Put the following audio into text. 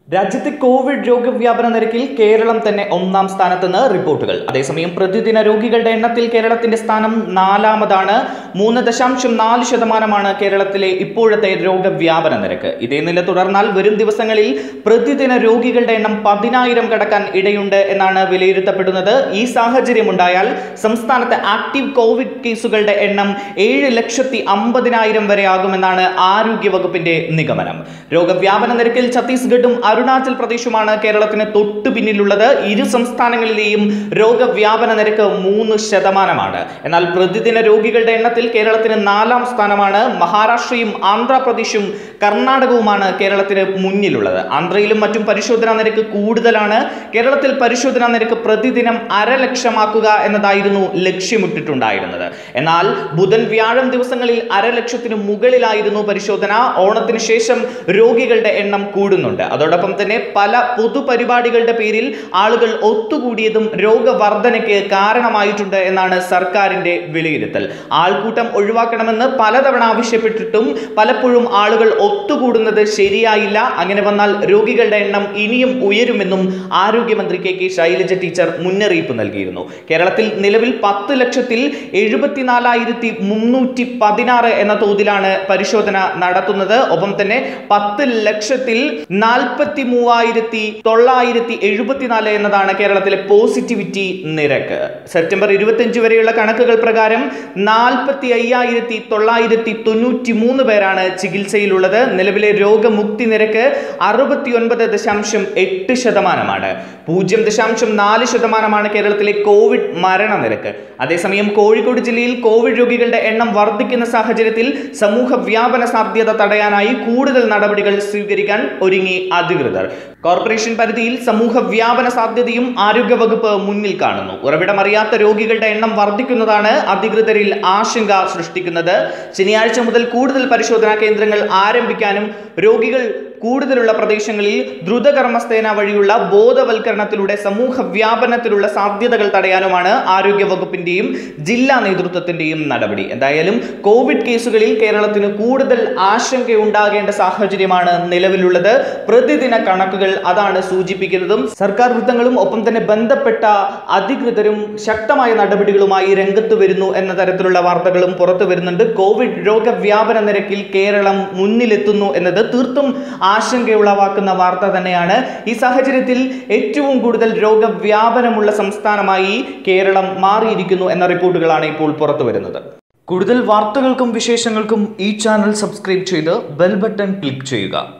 രാജ്യത്തെ കോവിഡ് രോഗവ്യാപന നിരക്കിൽ കേരളം തന്നെ ഒന്നാം സ്ഥാനത്തെന്ന് റിപ്പോർട്ടുകൾ അതേസമയം പ്രതിദിന രോഗികളുടെ എണ്ണത്തിൽ കേരളത്തിന്റെ സ്ഥാനം നാലാമതാണ് മൂന്ന് ദശാംശം നാല് ശതമാനമാണ് കേരളത്തിലെ ഇപ്പോഴത്തെ രോഗവ്യാപന നിരക്ക് ഇതേ നില തുടർന്നാൽ വരും ദിവസങ്ങളിൽ പ്രതിദിന രോഗികളുടെ എണ്ണം പതിനായിരം കടക്കാൻ ഇടയുണ്ട് എന്നാണ് വിലയിരുത്തപ്പെടുന്നത് ഈ സാഹചര്യമുണ്ടായാൽ സംസ്ഥാനത്തെ ആക്റ്റീവ് കോവിഡ് കേസുകളുടെ എണ്ണം ഏഴ് ലക്ഷത്തി അമ്പതിനായിരം വരെ ആകുമെന്നാണ് ആരോഗ്യ വകുപ്പിന്റെ നിഗമനം രോഗവ്യാപന നിരക്കിൽ ഛത്തീസ്ഗഡും അരുണാചൽ പ്രദേശുമാണ് കേരളത്തിന് തൊട്ടു പിന്നിലുള്ളത് ഇരു സംസ്ഥാനങ്ങളിലെയും രോഗവ്യാപന നിരക്ക് മൂന്ന് ശതമാനമാണ് എന്നാൽ പ്രതിദിന രോഗികളുടെ എണ്ണത്തിൽ കേരളത്തിന് നാലാം സ്ഥാനമാണ് മഹാരാഷ്ട്രയും ആന്ധ്രാപ്രദേശും കർണാടകവുമാണ് കേരളത്തിന് മുന്നിലുള്ളത് ആന്ധ്രയിലും മറ്റും പരിശോധനാ നിരക്ക് കൂടുതലാണ് കേരളത്തിൽ പരിശോധനാ നിരക്ക് പ്രതിദിനം അരലക്ഷമാക്കുക എന്നതായിരുന്നു ലക്ഷ്യമിട്ടിട്ടുണ്ടായിരുന്നത് എന്നാൽ ബുധൻ വ്യാഴം ദിവസങ്ങളിൽ അരലക്ഷത്തിന് മുകളിലായിരുന്നു പരിശോധന ഓണത്തിന് ശേഷം രോഗികളുടെ എണ്ണം കൂടുന്നുണ്ട് അതോടൊപ്പം തന്നെ പല പൊതുപരിപാടികളുടെ പേരിൽ ആളുകൾ ഒത്തുകൂടിയതും രോഗവർധനയ്ക്ക് കാരണമായിട്ടുണ്ട് എന്നാണ് സർക്കാരിന്റെ വിലയിരുത്തൽ ആൾക്കൂട്ടം ഒഴിവാക്കണമെന്ന് പലതവണ ആവശ്യപ്പെട്ടിട്ടും പലപ്പോഴും ആളുകൾ ഒത്തുകൂടുന്നത് ശരിയായില്ല അങ്ങനെ വന്നാൽ രോഗികളുടെ എണ്ണം ഇനിയും ഉയരുമെന്നും ആരോഗ്യമന്ത്രി കെ കെ ശൈലജ ടീച്ചർ മുന്നറിയിപ്പ് നൽകിയിരുന്നു കേരളത്തിൽ നിലവിൽ പത്ത് ലക്ഷത്തിൽ എഴുപത്തിനാലായിരത്തി മുന്നൂറ്റി പതിനാറ് എന്ന തോതിലാണ് പരിശോധന നടത്തുന്നത് ഒപ്പം തന്നെ പത്ത് ലക്ഷത്തിൽ നാൽപ്പത്തി മൂവായിരത്തി തൊള്ളായിരത്തി എഴുപത്തിനാല് എന്നതാണ് കേരളത്തിലെ പോസിറ്റിവിറ്റി നിരക്ക് സെപ്റ്റംബർ ഇരുപത്തിയഞ്ച് വരെയുള്ള കണക്കുകൾ പ്രകാരം നാൽപ്പത്തി അയ്യായിരത്തി തൊള്ളായിരത്തി തൊണ്ണൂറ്റി മൂന്ന് പേരാണ് ചികിത്സയിലുള്ളത് നിലവിലെ രോഗമുക്തി നിരക്ക് അറുപത്തി ഒൻപത് ദശാംശം എട്ട് ശതമാനമാണ് പൂജ്യം ദശാംശം നാല് ശതമാനമാണ് കേരളത്തിലെ കോവിഡ് മരണനിരക്ക് അതേസമയം കോഴിക്കോട് ജില്ലയിൽ കോവിഡ് രോഗികളുടെ എണ്ണം വർദ്ധിക്കുന്ന സാഹചര്യത്തിൽ സമൂഹ വ്യാപന സാധ്യത തടയാനായി കൂടുതൽ നടപടികൾ സ്വീകരിക്കാൻ ഒരുങ്ങി അധികൃതർ കോർപ്പറേഷൻ പരിധിയിൽ സമൂഹ വ്യാപന സാധ്യതയും ആരോഗ്യവകുപ്പ് മുന്നിൽ കാണുന്നു ഉറവിടമറിയാത്ത രോഗികളുടെ എണ്ണം വർദ്ധിക്കുന്നതാണ് അധികൃതരിൽ ആശങ്ക സൃഷ്ടിക്കുന്നത് ശനിയാഴ്ച മുതൽ കൂടുതൽ പരിശോധനാ കേന്ദ്രങ്ങൾ ആരംഭിക്കാനും രോഗികൾ കൂടുതലുള്ള പ്രദേശങ്ങളിൽ ദ്രുതകർമ്മസേന വഴിയുള്ള ബോധവൽക്കരണത്തിലൂടെ സമൂഹ വ്യാപനത്തിലുള്ള സാധ്യതകൾ തടയാനുമാണ് ആരോഗ്യ വകുപ്പിന്റെയും ജില്ലാ നേതൃത്വത്തിന്റെയും നടപടി എന്തായാലും കോവിഡ് കേസുകളിൽ കേരളത്തിന് കൂടുതൽ ആശങ്കയുണ്ടാകേണ്ട സാഹചര്യമാണ് നിലവിലുള്ളത് പ്രതിദിന കണക്കുകൾ അതാണ് സൂചിപ്പിക്കുന്നതും സർക്കാർ വൃത്തങ്ങളും ഒപ്പം തന്നെ ബന്ധപ്പെട്ട അധികൃതരും ശക്തമായ നടപടികളുമായി രംഗത്ത് വരുന്നു എന്ന തരത്തിലുള്ള വാർത്തകളും പുറത്തു വരുന്നുണ്ട് കോവിഡ് രോഗവ്യാപന നിരക്കിൽ കേരളം മുന്നിലെത്തുന്നു എന്നത് തീർത്തും ആശങ്കയുളവാക്കുന്ന വാർത്ത തന്നെയാണ് ഈ സാഹചര്യത്തിൽ ഏറ്റവും കൂടുതൽ രോഗവ്യാപനമുള്ള സംസ്ഥാനമായി കേരളം മാറിയിരിക്കുന്നു എന്ന റിപ്പോർട്ടുകളാണ് ഇപ്പോൾ പുറത്തു വരുന്നത് കൂടുതൽ വാർത്തകൾക്കും വിശേഷങ്ങൾക്കും ഈ ചാനൽ സബ്സ്ക്രൈബ് ചെയ്ത് ബെൽ ബട്ടൺ ക്ലിക്ക് ചെയ്യുക